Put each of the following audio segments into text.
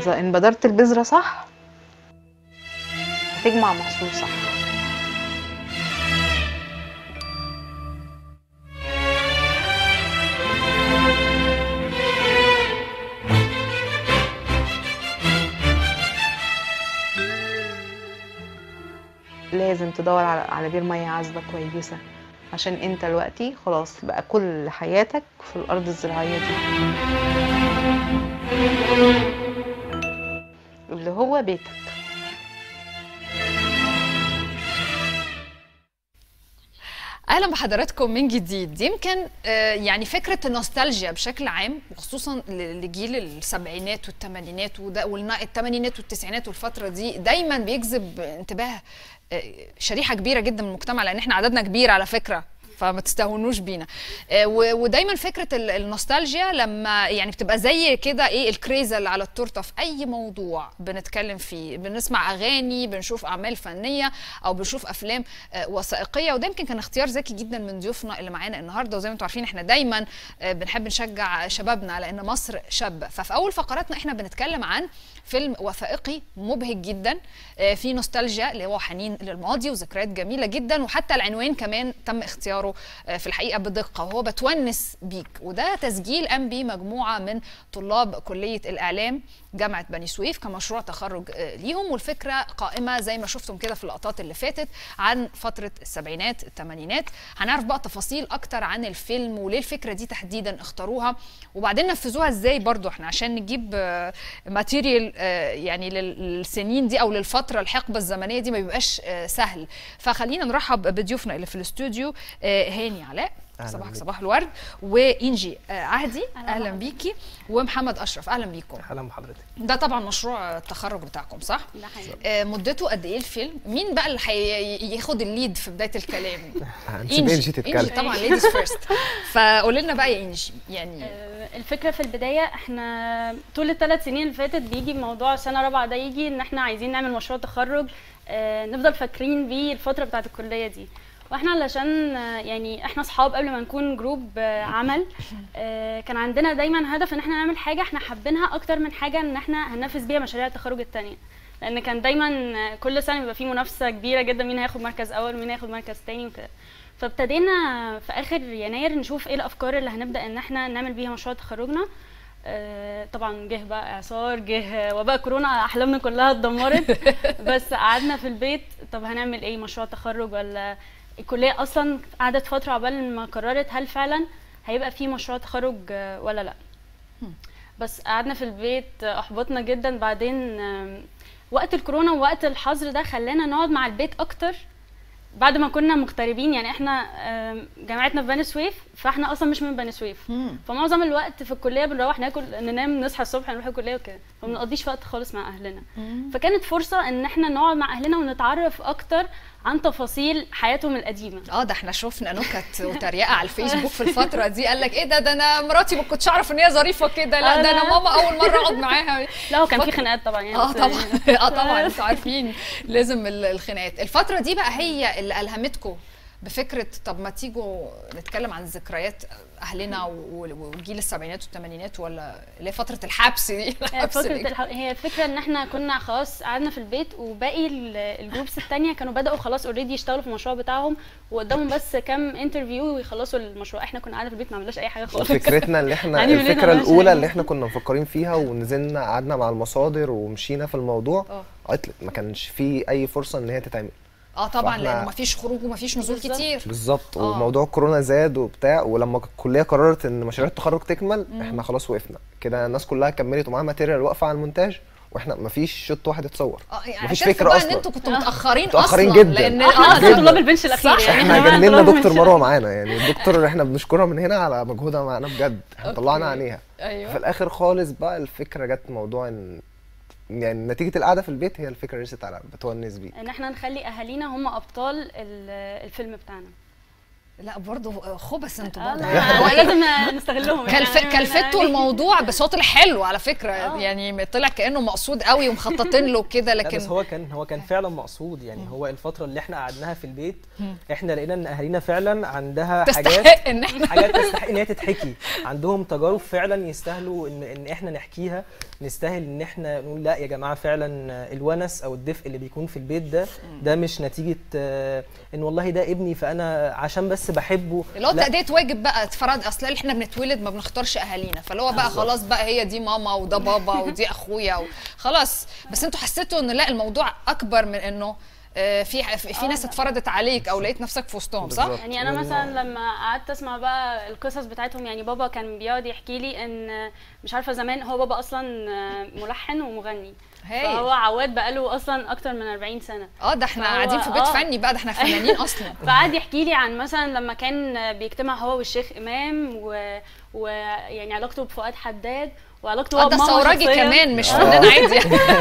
ز- ان بدرت البذرة صح هتجمع محصول صح لازم تدور على على بير ميه عذبه كويسه عشان انت دلوقتي خلاص بقى كل حياتك في الارض الزراعيه دي اللي هو بيتك اهلا بحضراتكم من جديد يمكن آه، يعني فكره النوستالجيا بشكل عام وخصوصا ل- لجيل السبعينات والثمانينات والثمانينات والتسعينات والفتره دي دايما بيجذب انتباه آه، شريحه كبيره جدا من المجتمع لان احنا عددنا كبير على فكره فما تستهونوش بينا آه، و- ودايما فكره ال- النوستالجيا لما يعني بتبقى زي كده ايه الكريزه اللي على التورته في اي موضوع بنتكلم فيه بنسمع اغاني بنشوف اعمال فنيه او بنشوف افلام آه، وثائقيه وده يمكن كان اختيار ذكي جدا من ضيوفنا اللي معانا النهارده وزي ما انتم عارفين احنا دايما آه، بنحب نشجع شبابنا على ان مصر شابه ففي اول فقراتنا احنا بنتكلم عن فيلم وثائقي مبهج جدا آه، فيه نوستالجيا اللي هو حنين للماضي وذكريات جميله جدا وحتى العنوان كمان تم اختياره آه، في الحقيقه بدقه وهو بتونس بيك وده تسجيل قام بيه مجموعه من طلاب كليه الاعلام جامعه بني سويف كمشروع تخرج آه، ليهم والفكره قائمه زي ما شفتم كده في اللقطات اللي فاتت عن فتره السبعينات الثمانينات هنعرف بقى تفاصيل اكتر عن الفيلم وليه الفكره دي تحديدا اختاروها وبعدين نفذوها ازاي برضو احنا عشان نجيب ماتيريال يعني لل- للسنين دي او للفتره الحقبه الزمنيه دي ما بيبقاش آه، سهل فخلينا نرحب بضيوفنا اللي في الاستوديو آه، هاني علاء أهلاً صباحك بيك. صباح الورد وانجي آه، عهدي أهلاً اهلا بحضرتك. بيكي ومحمد اشرف اهلا بيكم اهلا بحضرتك ده طبعا مشروع التخرج بتاعكم صح ده حقيقي آه، مدته قد ايه الفيلم مين بقى اللي هياخد الليد في بدايه الكلام هنسيب انجي انجي تتكلم طبعا ليديز فيرست فقولي لنا بقى يا انجي يعني آه، الفكره في البدايه احنا طول الثلاث سنين اللي فاتت بيجي موضوع سنه رابعه ده يجي ان احنا عايزين نعمل مشروع تخرج آه، نفضل فاكرين بيه الفتره بتاعه الكليه دي واحنا علشان آه، يعني احنا اصحاب قبل ما نكون جروب آه، عمل آه، كان عندنا دايما هدف ان احنا نعمل حاجه احنا حابينها اكتر من حاجه ان احنا هننفذ بيها مشاريع التخرج التانية لان كان دايما آه، كل سنه بيبقى في منافسه كبيره جدا مين هياخد مركز اول ومين هياخد مركز تاني وكده فابتدينا في اخر يناير نشوف ايه الافكار اللي هنبدا ان احنا نعمل بيها مشروع تخرجنا آه، طبعا جه بقى اعصار جه وباء كورونا احلامنا كلها اتدمرت بس قعدنا في البيت طب هنعمل ايه مشروع تخرج ولا الكليه اصلا قعدت فتره عقبال ما قررت هل فعلا هيبقى في مشروع تخرج آه، ولا لا بس قعدنا في البيت آه، احبطنا جدا بعدين آم، وقت الكورونا ووقت الحظر ده خلانا نقعد مع البيت اكتر بعد ما كنا مغتربين يعني احنا آم، جامعتنا في بني سويف فاحنا اصلا مش من بني سويف مم. فمعظم الوقت في الكليه بنروح ناكل ننام نصحى الصبح نروح الكليه وكده فما بنقضيش وقت خالص مع اهلنا فكانت فرصه ان احنا نقعد مع اهلنا ونتعرف اكتر عن تفاصيل حياتهم القديمه اه ده احنا شفنا نكت وتريقه على الفيسبوك في الفتره دي قال لك ايه ده ده انا مراتي ما كنتش اعرف ان هي ظريفه كده لا ده انا ماما اول مره اقعد معاها لا هو كان في فترة- خناقات طبعا يعني اه بس- طبعا اه طبعا انتوا عارفين لازم ال- الخناقات الفتره دي بقى هي اللي الهمتكم بفكره طب ما تيجوا نتكلم عن ذكريات اهلنا و- و- وجيل السبعينات والثمانينات ولا اللي هي فتره الحبس دي هي الحبس فكرة اللي- الح... هي الفكرة ان احنا كنا خلاص قعدنا في البيت وباقي ال- الجروبس التانية كانوا بدأوا خلاص اوريدي يشتغلوا في المشروع بتاعهم وقدامهم بس كام انترفيو ويخلصوا المشروع احنا كنا قاعدين في البيت ما عملناش اي حاجة خالص فكرتنا اللي احنا يعني بالليل الفكره ما عملناش الاولى حاجة. اللي احنا كنا مفكرين فيها ونزلنا قعدنا مع المصادر ومشينا في الموضوع اه عطلت ما كانش في اي فرصه ان هي تتعمل اه طبعا فاحنا- لانه مفيش خروج ومفيش نزول بالظبط. كتير بالظبط آه. وموضوع كورونا زاد وبتاع ولما الكليه قررت ان مشاريع التخرج تكمل احنا خلاص وقفنا كده الناس كلها كملت ومعاها ماتيريال واقفه على المونتاج واحنا مفيش شوت واحد اتصور اه يعني مفيش اعترفوا فكرة بقى أصلاً. ان انتوا كنتوا متاخرين متأخرين اصلا جدا. لان احنا اه اصلا ده- طلاب البنش الاخير صح. يعني احنا معانا جننا طلاب البنش دكتور مروه الأخير. معانا يعني الدكتور اللي احنا بنشكرها من هنا على مجهودها معانا بجد احنا أوكي. طلعنا عينيها ايوه في الاخر خالص بقى الفكره جت موضوع ان يعني نتيجه القعده في البيت هي الفكره رست على بتونس بيه ان احنا نخلي اهالينا هم ابطال ال- الفيلم بتاعنا لا برضه خبث انتوا آه، برضه لا، يعني هو إيه؟ لازم نستغلهم كلف... يعني كلفتوا الموضوع بصوت الحلو على فكره آه. يعني طلع كانه مقصود قوي ومخططين له كده لا لكن بس هو كان هو كان فعلا مقصود يعني هو الفتره اللي احنا قعدناها في البيت احنا لقينا ان اهالينا فعلا عندها حاجات تستحق ان احنا حاجات تستحق ان هي تتحكي عندهم تجارب فعلا يستاهلوا ان ان احنا نحكيها نستاهل ان احنا نقول لا يا جماعه فعلا الونس او الدفء اللي بيكون في البيت ده ده مش نتيجه آه، ان والله ده ابني فانا عشان بس بحبه اللي هو لا، تأدية واجب بقى فرض اصل احنا بنتولد ما بنختارش اهالينا فاللي هو بقى خلاص بقى هي دي ماما وده بابا ودي اخويا و- خلاص بس انتوا حسيتوا ان لا الموضوع اكبر من انه آه، في في ناس اتفرضت عليك او لقيت نفسك في وسطهم صح؟ بالظبط. يعني انا وال- مثلا لما قعدت اسمع بقى القصص بتاعتهم يعني بابا كان بيقعد يحكي لي ان مش عارفه زمان هو بابا اصلا ملحن ومغني هايل. فهو عواد بقاله اصلا اكتر من 40 سنه اه ده احنا فهو- قاعدين في بيت آه. فني بقى ده احنا فنانين اصلا فقعد يحكي لي عن مثلا لما كان بيجتمع هو والشيخ امام و... ويعني علاقته بفؤاد حداد وعلاقته اه هو ده بماما ثوراجي شخصياً. كمان مش فنان عادي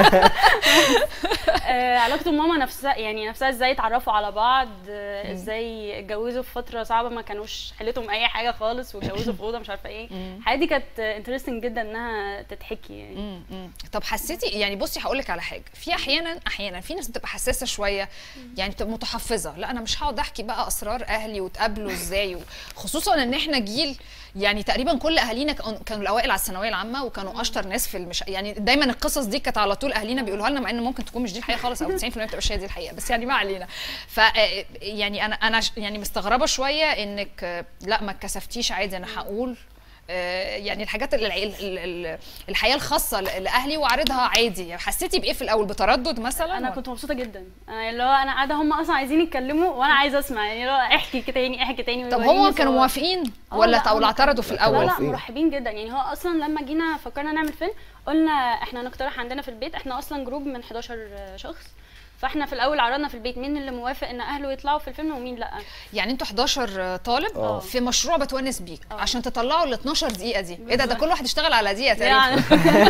آه، علاقته بماما نفسها يعني نفسها ازاي اتعرفوا على بعض آه، ازاي اتجوزوا في فتره صعبه ما كانوش حيلتهم اي حاجه خالص واتجوزوا في اوضه مش عارفه ايه الحياه دي كانت انترستنج جدا انها تتحكي يعني مم، مم. طب حسيتي يعني بصي هقول لك على حاجه في احيانا احيانا في ناس بتبقى حساسه شويه يعني بتبقى متحفظه لا انا مش هقعد احكي بقى اسرار اهلي وتقابلوا ازاي خصوصا ان احنا جيل يعني تقريبا كل اهالينا كانوا كانوا الاوائل على الثانويه العامه وكانوا اشطر ناس في المش... يعني دايما القصص دي كانت على طول اهالينا بيقولوها لنا مع ان ممكن تكون مش دي الحقيقه خالص او 90% ما تبقاش هي دي الحقيقه بس يعني ما علينا ف يعني انا انا ش- يعني مستغربه شويه انك آه، لا ما اتكسفتيش عادي انا هقول آه، يعني الحاجات ال- ال- ال- ال- الحياه الخاصه ل- لاهلي واعرضها عادي حسيتي بايه في الاول بتردد مثلا انا ولا؟ كنت مبسوطه جدا انا اللي هو انا قاعده هم اصلا عايزين يتكلموا وانا عايزه اسمع يعني اللي هو احكي تاني احكي تاني طب ويوريني هم كانوا صور. موافقين آه، ولا لا، ولا هم اعترضوا في لا، لا الاول لا موافقين. مرحبين جدا يعني هو اصلا لما جينا فكرنا نعمل فيلم قلنا احنا هنقترح عندنا في البيت احنا اصلا جروب من 11 شخص فاحنا في الاول عرضنا في البيت مين اللي موافق ان اهله يطلعوا في الفيلم ومين لا يعني انتوا 11 طالب آه. في مشروع بتونس بيك آه. عشان تطلعوا ال 12 دقيقه دي ايه ده ده بالظبط. كل واحد اشتغل على دقيقه تقريبا يعني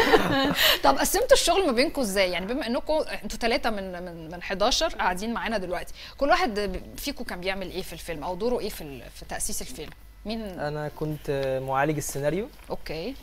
طب قسمتوا الشغل ما بينكم ازاي يعني بما انكم انتوا ثلاثه من من من 11 قاعدين معانا دلوقتي كل واحد فيكم كان بيعمل ايه في الفيلم او دوره ايه في ال- في تاسيس الفيلم مين انا كنت معالج السيناريو اوكي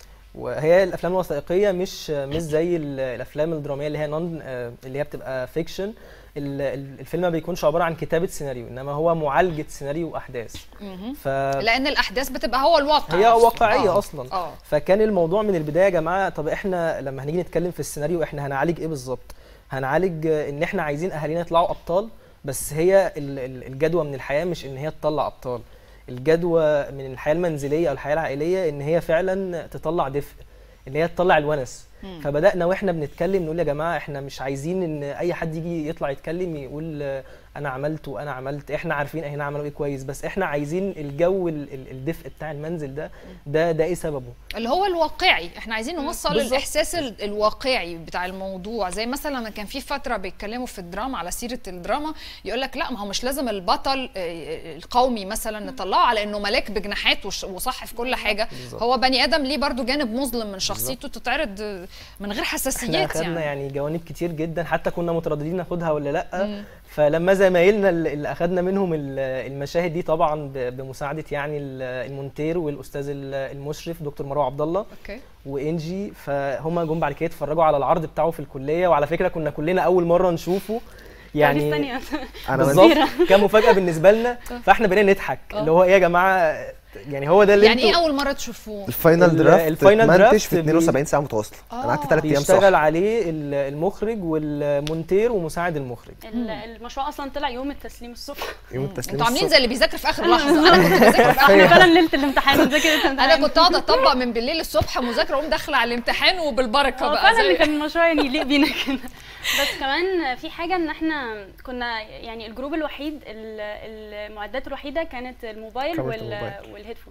وهي الافلام الوثائقيه مش مش زي ال- الافلام الدراميه اللي هي نون اللي هي بتبقى فيكشن الفيلم ما بيكونش عباره عن كتابه سيناريو انما هو معالجه سيناريو واحداث مهم. فهي لان الاحداث بتبقى هو الواقع نفسه. واقعيه آه. اصلا اه فكان الموضوع من البدايه يا جماعه طب احنا لما هنيجي نتكلم في السيناريو احنا هنعالج ايه بالظبط هنعالج آه، ان احنا عايزين اهالينا يطلعوا ابطال بس هي ال- ال- الجدوى من الحياه مش ان هي تطلع ابطال الجدوى من الحياه المنزليه او الحياه العائليه ان هي فعلا تطلع دفء ان هي تطلع الونس مم. فبدانا واحنا بنتكلم نقول يا جماعه احنا مش عايزين ان اي حد يجي يطلع يتكلم يقول آه، انا عملت وانا عملت احنا عارفين اهلنا عملوا ايه كويس بس احنا عايزين الجو ال- ال- الدفء بتاع المنزل ده ده ده ايه سببه اللي هو الواقعي احنا عايزين نوصل بالظبط. الاحساس ال- الواقعي بتاع الموضوع زي مثلا لما كان في فتره بيتكلموا في الدراما على سيره الدراما يقول لك لا ما هو مش لازم البطل آه، القومي مثلا نطلعه على انه ملاك بجناحات وش- وصح في كل حاجه بالظبط. هو بني ادم ليه برضو جانب مظلم من شخصيته تتعرض آه، من غير احنا حساسيات اخدنا يعني يعني جوانب كتير جدا حتى كنا مترددين ناخدها ولا لا مم. فلما زمايلنا اللي اللي اخدنا منهم ال- المشاهد دي طبعا ب- بمساعده يعني ال- المونتير والاستاذ ال- المشرف دكتور مروه عبد الله اوكي وانجي فهم جم بعد كده اتفرجوا على العرض بتاعه في الكليه وعلى فكره كنا كلنا اول مره نشوفه يعني يعني ثانيه انا من- بالظبط كان مفاجاه بالنسبه لنا فاحنا بقينا نضحك آه. اللي هو ايه يا جماعه يعني هو ده اللي يعني ايه انتوا اول مره تشوفوه الفاينل ال- درافت الفاينل اتمنتج درافت في بي- 72 ساعه متواصله انا قعدت 3 ايام صح بيشتغل عليه ال- المخرج والمونتير ومساعد المخرج ال- المشروع اصلا طلع يوم التسليم الصبح يوم التسليم انتوا عاملين الصبح. زي اللي بيذاكر في اخر لحظه انا كنت بذاكر في احنا اخر فعلا ليله الامتحان بنذاكر ليله الامتحان انا كنت قاعده اطبق من بالليل الصبح مذاكره واقوم داخله على الامتحان وبالبركه هو بقى فعلا اللي زي- كان المشروع يعني يليق بينا كده بس كمان في حاجه ان احنا كنا يعني الجروب الوحيد ال- المعدات الوحيده كانت الموبايل كاميرا وال الموبايل. والهيدفون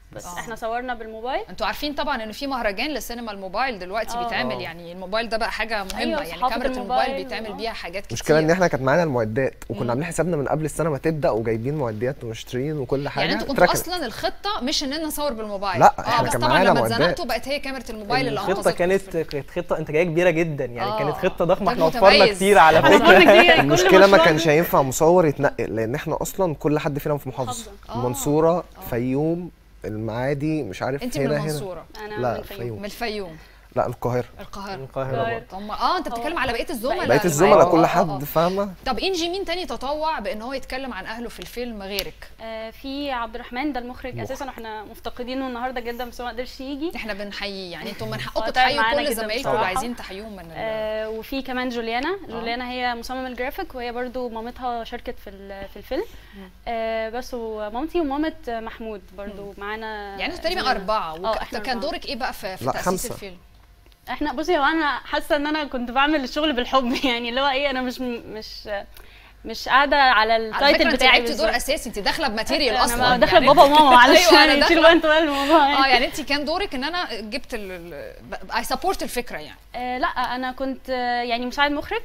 بس آه. احنا صورنا بالموبايل انتوا عارفين طبعا ان في مهرجان للسينما الموبايل دلوقتي آه. بيتعمل آه. يعني الموبايل ده بقى حاجه مهمه أيوة، يعني صحافة كاميرا الموبايل الموبايل بيتعمل و- بيها حاجات كتير المشكله ان احنا كانت معانا المعدات وكنا عاملين حسابنا من قبل السنه ما تبدا وجايبين معدات ومشترين وكل حاجه يعني انتوا كنتوا اتركنت. اصلا الخطه مش اننا نصور بالموبايل لا، اه احنا بس كان طبعا معانا لما معدات. اتزنقتوا بقت هي كاميرا الموبايل اللي الخطه انقذتكم كانت في ال- كانت خطه انتاجيه كبيره جدا يعني آه. كانت خطه ضخمه ده احنا وفرنا متميز. كتير على احنا فكره صورنا كتير يعني كل المشكله ما مشروع كانش هينفع مصور يتنقل لان احنا اصلا كل حد فينا في محافظه آه. المنصوره فيوم المعادي مش عارف انت من هنا هنا المنصوره انا لا من الفيوم. فيوم من الفيوم لا القاهره القاهره القاهره القاهرة. برضه. هم اه انت بتتكلم على بقيه الزملاء بقيه اللي الزملاء معاك. كل آه، آه، حد آه. فاهمه طب انجي مين تاني تطوع بان هو يتكلم عن اهله في الفيلم غيرك آه، في عبد الرحمن ده المخرج اساسا واحنا مفتقدينه النهارده جدا بس هو ما قدرش يجي احنا بنحييه يعني انتوا من حقكم تعب تحيوا معانا كل جدا زمايلكم بصراحة. اللي عايزين تحيوهم من ال- آه وفي كمان جوليانا جوليانا هي مصمم الجرافيك وهي برضو مامتها شاركت في ال- في الفيلم آه بس ومامتي ومامة محمود برضو معانا يعني انتوا تقريبا زميلة. اربعه اه وك... احنا كان أربعة. دورك ايه بقى في, في لا، تاسيس خمسة. الفيلم احنا بصي هو انا حاسه ان انا كنت بعمل الشغل بالحب يعني اللي هو ايه انا مش مش مش قاعده على على التايتل فكره انت بتاعي لعبتي دور بالظبط. اساسي انت داخله بماتيريال انا اصلا ما داخله يعني بابا انت- وماما معلش ايوه انا يعني شيلوا داخله انتوا بقى الموضوع اه يعني. يعني انت كان دورك ان انا جبت اي سبورت الفكره يعني آه لا انا كنت آه، يعني مساعد مخرج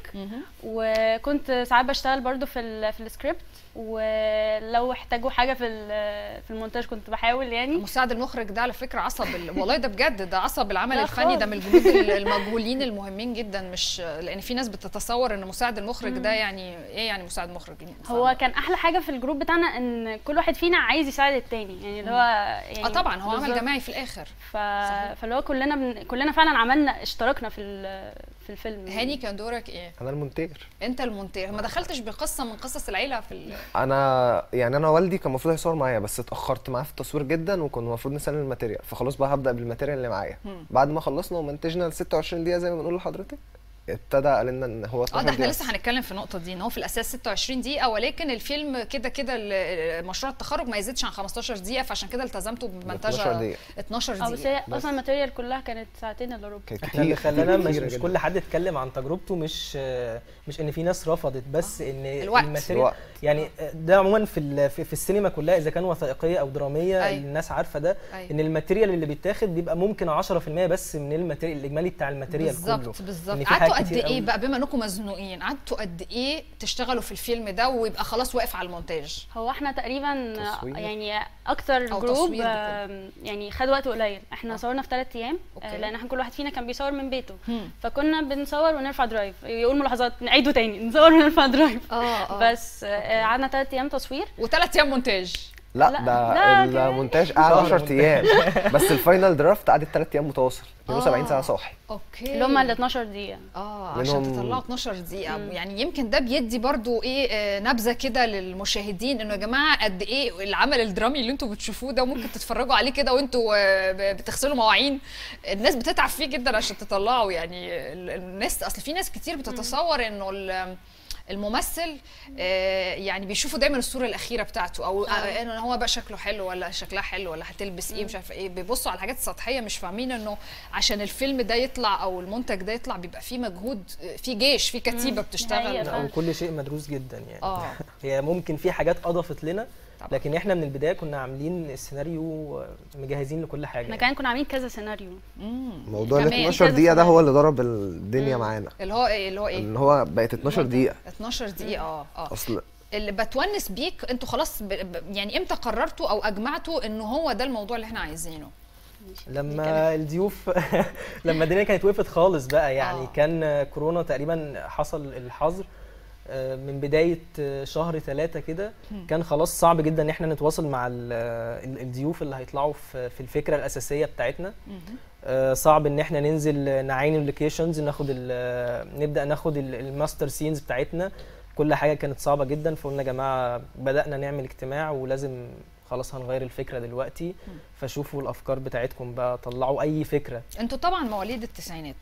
وكنت ساعات بشتغل برضو في ال في السكريبت ولو احتاجوا حاجه في ال- في المونتاج كنت بحاول يعني مساعد المخرج ده على فكره عصب ال... والله ده بجد ده عصب العمل لا الفني ده خالص. من الجنود ال- المجهولين المهمين جدا مش لان في ناس بتتصور ان مساعد المخرج ده يعني ايه يعني مساعد مخرج هو كان احلى حاجه في الجروب بتاعنا ان كل واحد فينا عايز يساعد التاني يعني اللي هو يعني اه طبعا هو عمل بالظبط. جماعي في الاخر ف... فاللي هو كلنا بن... كلنا فعلا عملنا اشتركنا في ال... في الفيلم هاني كان دورك ايه انا المونتير انت المونتير ما دخلتش بقصه من قصص العيله في ال... انا يعني انا والدي كان المفروض هيصور معايا بس اتاخرت معاه في التصوير جدا وكنا المفروض نسلم الماتيريال فخلاص بقى هبدا بالماتيريال اللي معايا بعد ما خلصنا ومنتجنا ال 26 دقيقه زي ما بنقول لحضرتك ابتدى قال لنا ان هو اه 12 ده احنا دقيقة لسه هنتكلم في النقطه دي ان هو في الاساس 26 دقيقه ولكن الفيلم كده كده ال- مشروع التخرج ما يزيدش عن 15 دقيقه فعشان كده التزمتوا 12 بمنتجه دقيقة. 12 اه بس دقيقه هي اصلا الماتيريال كلها كانت ساعتين الا ربع كانت احنا اللي كتير خلانا مش, كتيرة مش جداً. كل حد اتكلم عن تجربته مش مش ان في ناس رفضت بس ان الوقت. الماتيريال الوقت. يعني ده عموما في ال- في, في السينما كلها اذا كان وثائقيه او دراميه أيوة. الناس عارفه ده أيوة. ان الماتيريال اللي بيتاخد بيبقى ممكن 10% بس من الماتيريال الاجمالي بتاع الماتيريال كله بالظبط بالظبط إن في قعدتوا حاجات قد كتير ايه قوي. بقى بما انكم مزنوقين قعدتوا قد ايه تشتغلوا في الفيلم ده ويبقى خلاص واقف على المونتاج هو احنا تقريبا تصوير. يعني اكتر أو جروب تصوير بكل. آم، يعني خد وقت قليل احنا صورنا في ثلاث ايام أوكي. آه، لان احنا كل واحد فينا كان بيصور من بيته هم. فكنا بنصور ونرفع درايف يقول ملاحظات نعيده تاني نصور ونرفع درايف اه بس آه، قعدنا ثلاث ايام تصوير وثلاث ايام مونتاج لا, لا، ده لا، كمان. المونتاج قعد شهر 10 مونتاج. ايام بس الفاينل درافت قعدت 3 ايام متواصل 72 ساعه آه. صاحي اوكي اللي هم ال 12 دقيقه اه عشان منهم- تطلعوا 12 دقيقة يعني يمكن ده بيدي برضو ايه آه، نبذة كده للمشاهدين انه يا جماعة قد ايه العمل الدرامي اللي انتوا بتشوفوه ده وممكن تتفرجوا عليه كده وانتوا آه، ب- بتغسلوا مواعين الناس بتتعب فيه جدا عشان تطلعوا يعني ال- الناس اصل في ناس كتير بتتصور انه ال- الممثل آه، يعني بيشوفوا دايما الصوره الاخيره بتاعته او آه، انه هو بقى شكله حلو ولا شكلها حلو ولا هتلبس ايه مش عارفه ايه بيبصوا على الحاجات السطحيه مش فاهمين انه عشان الفيلم ده يطلع او المنتج ده يطلع بيبقى فيه مجهود آه، في جيش في كتيبه حقيقة بتشتغل فعلا. وكل شيء مدروس جدا يعني اه هي ممكن في حاجات اضافت لنا طبعا. لكن احنا من البدايه كنا عاملين السيناريو مجهزين لكل حاجه احنا يعني. كمان كنا عاملين كذا سيناريو موضوع ال كمان 12 كذا دقيقه ده سنة. هو اللي ضرب الدنيا معانا اللي هو ايه اللي هو ايه ان هو بقت 12 دقيقه 12 دقيقه اه اه اصل اللي بتونس بيك انتوا خلاص ب... ب... يعني امتى قررتوا او اجمعتوا انه هو ده الموضوع اللي احنا عايزينه لما الضيوف لما الدنيا كانت وقفت خالص بقى يعني آه. آه. كان كورونا تقريبا حصل الحظر آه، من بداية آه، شهر ثلاثة كده كان خلاص صعب جدا ان احنا نتواصل مع ال- ال- الضيوف اللي هيطلعوا في في الفكرة الأساسية بتاعتنا آه، صعب ان احنا ننزل نعاين اللوكيشنز ناخد ال- نبدأ ناخد ال- الماستر سينز بتاعتنا كل حاجة كانت صعبة جدا فقلنا يا جماعة بدأنا نعمل اجتماع ولازم خلاص هنغير الفكرة دلوقتي فشوفوا الأفكار بتاعتكم بقى طلعوا أي فكرة انتوا طبعا مواليد التسعينات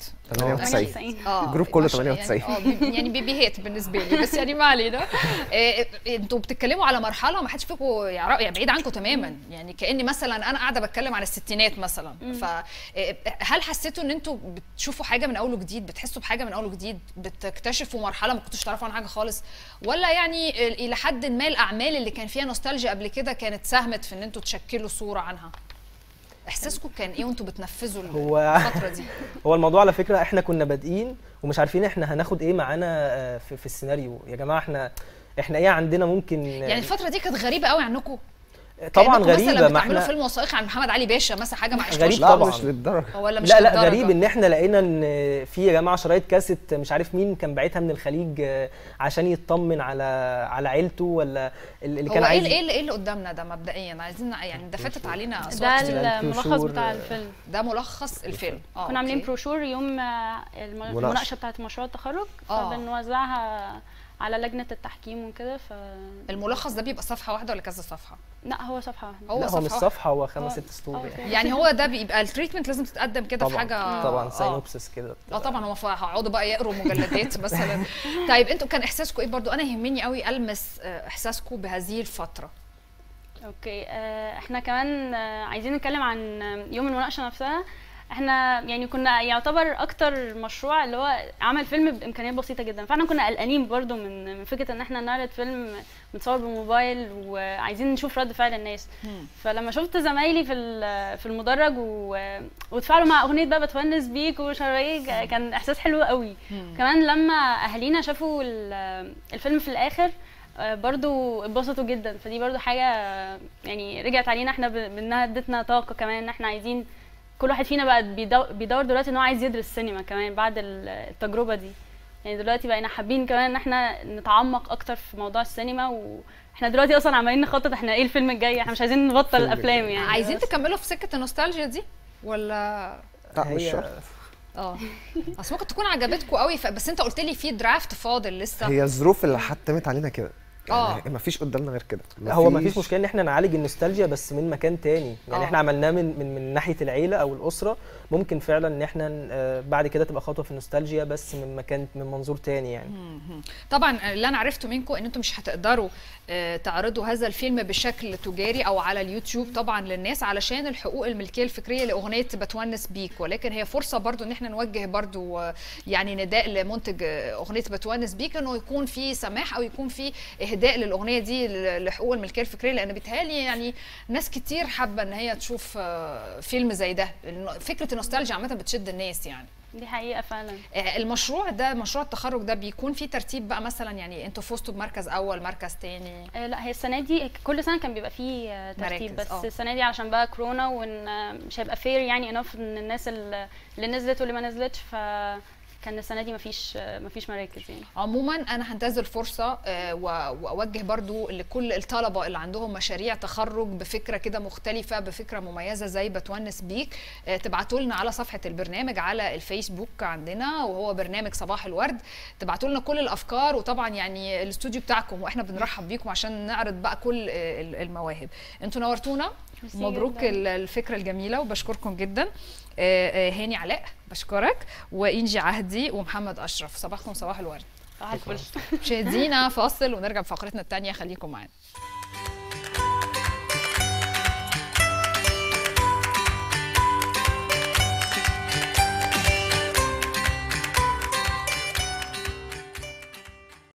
98 اه الجروب كله مش- 98. يعني اه بي- يعني بيبي هيت بالنسبه لي بس يعني ما علينا إيه، انتوا بتتكلموا على مرحله ما حدش فيكم يعرف يعني بعيد عنكم تماما يعني كاني مثلا انا قاعده بتكلم عن الستينات مثلا فهل حسيتوا ان انتوا بتشوفوا حاجه من اول وجديد بتحسوا بحاجه من اول وجديد بتكتشفوا مرحله ما كنتوش تعرفوا عنها حاجه خالص ولا يعني الى حد ما الاعمال اللي كان فيها نوستالجيا قبل كده كانت ساهمت في ان انتوا تشكلوا صوره عنها احساسكم كان ايه وانتوا بتنفذوا هو- الفتره دي هو الموضوع على فكره احنا كنا بادئين ومش عارفين احنا هناخد ايه معانا آه، في, في السيناريو يا جماعه احنا احنا ايه عندنا ممكن يعني الفتره دي كانت غريبه قوي عنكم طبعا كأنكم غريبه مثلا ما بتعملوا احنا فيلم وثائقي عن محمد علي باشا مثلا حاجه ما عشتوش غريب لا طبعا. مش للدرجه ولا مش لا لا للدرجة؟ غريب ان احنا لقينا ان في يا جماعه شرايط كاسيت مش عارف مين كان باعتها من الخليج آه، عشان يطمن على على عيلته ولا اللي كان هو ايه عايز اللي- ايه اللي ايه اللي قدامنا ده مبدئيا عايزين يعني ده فاتت علينا ده اصوات كتير. الملخص البروشور، بتاع آه، الفيلم ده ملخص الفيلم اه كنا عاملين أوكي. بروشور يوم آه، الم- المناقشه بتاعت مشروع التخرج آه. فبنوزعها على لجنه التحكيم وكده ف الملخص ده بيبقى صفحه واحده ولا كذا صفحه لا هو صفحه واحده هو لا هو مش صفحة صفحه هو خمس آه. ست سطور آه، يعني أوكي. يعني هو ده بيبقى التريتمنت لازم تتقدم كده في طبعا حاجه طبعا آه. ساينوبسس كده اه طبعا هم هيقعدوا بقى يقروا مجلدات مثلا طيب انتوا كان احساسكم ايه برضو انا يهمني قوي المس آه، احساسكم بهذه الفتره اوكي آه، احنا كمان آه، عايزين نتكلم عن آه، يوم المناقشه نفسها احنا يعني كنا يعتبر اكتر مشروع اللي هو عمل فيلم بامكانيات بسيطه جدا فاحنا كنا قلقانين برضو من من فكره ان احنا نعرض فيلم متصور بالموبايل وعايزين نشوف رد فعل الناس فلما شفت زمايلي في ال- في المدرج و- واتفاعلوا مع اغنيه بقى بتونس بيك ومش عارفه ايه كان احساس حلو قوي كمان لما اهالينا شافوا ال- الفيلم في الاخر آه، برضو اتبسطوا جدا فدي برضو حاجه آه، يعني رجعت علينا احنا ب- بانها ادتنا طاقه كمان ان احنا عايزين كل واحد فينا بقى بيدو- بيدور دلوقتي ان هو عايز يدرس سينما كمان بعد ال- التجربه دي يعني دلوقتي بقينا حابين كمان ان احنا نتعمق اكتر في موضوع السينما واحنا دلوقتي اصلا عمالين نخطط احنا ايه الفيلم الجاي احنا مش عايزين نبطل فيلم الافلام يعني عايزين تكملوا في سكه النوستالجيا دي ولا لا مش هي- شرط اه اصل ممكن تكون عجبتكم قوي ف... بس انت قلت لي في درافت فاضل لسه هي الظروف اللي حتمت علينا كده آه. يعني مفيش قدامنا غير كده هو ما فيش مشكله ان احنا نعالج النوستالجيا بس من مكان تاني يعني آه. احنا عملناه من من من ناحيه العيله او الاسره ممكن فعلا ان احنا آه، بعد كده تبقى خطوه في النوستالجيا بس من مكان من منظور تاني يعني طبعا اللي انا عرفته منكم ان انتم مش هتقدروا آه، تعرضوا هذا الفيلم بشكل تجاري او على اليوتيوب طبعا للناس علشان الحقوق الملكيه الفكريه لاغنيه بتونس بيك ولكن هي فرصه برضو ان احنا نوجه برضو آه، يعني نداء لمنتج آه، اغنيه بتونس بيك انه يكون في سماح او يكون في اهداء للاغنيه دي ل- لحقوق الملكيه الفكريه لان بيتهيألي يعني ناس كتير حابه ان هي تشوف آه، فيلم زي ده لأنه فكره النوستالجيا عامه بتشد الناس يعني دي حقيقه فعلا آه، المشروع ده مشروع التخرج ده بيكون فيه ترتيب بقى مثلا يعني انتوا فزتوا بمركز اول مركز تاني آه، لا هي السنه دي كل سنه كان بيبقى فيه آه، ترتيب مراكز، بس آه. السنه دي عشان بقى كورونا وان آه، مش هيبقى فير يعني انف ان الناس اللي اللي نزلت واللي ما نزلتش فكان السنه دي مفيش آه، مفيش مراكز يعني عموما انا هنتهز الفرصه آه، و- واوجه برضو لكل الطلبه اللي عندهم مشاريع تخرج بفكره كده مختلفه بفكره مميزه زي بتونس بيك آه، تبعتوا لنا على صفحه البرنامج على الفيسبوك عندنا وهو برنامج صباح الورد تبعتوا لنا كل الافكار وطبعا يعني الاستوديو بتاعكم واحنا بنرحب بيكم عشان نعرض بقى كل آه، ال- المواهب انتوا نورتونا ميرسي مبروك جداً. ال- الفكره الجميله وبشكركم جدا آه، آه، هاني علاء بشكرك وانجي عهدي ومحمد اشرف صباحكم صباح الورد صباح الفل مشاهدينا فاصل ونرجع بفقرتنا الثانيه خليكم معانا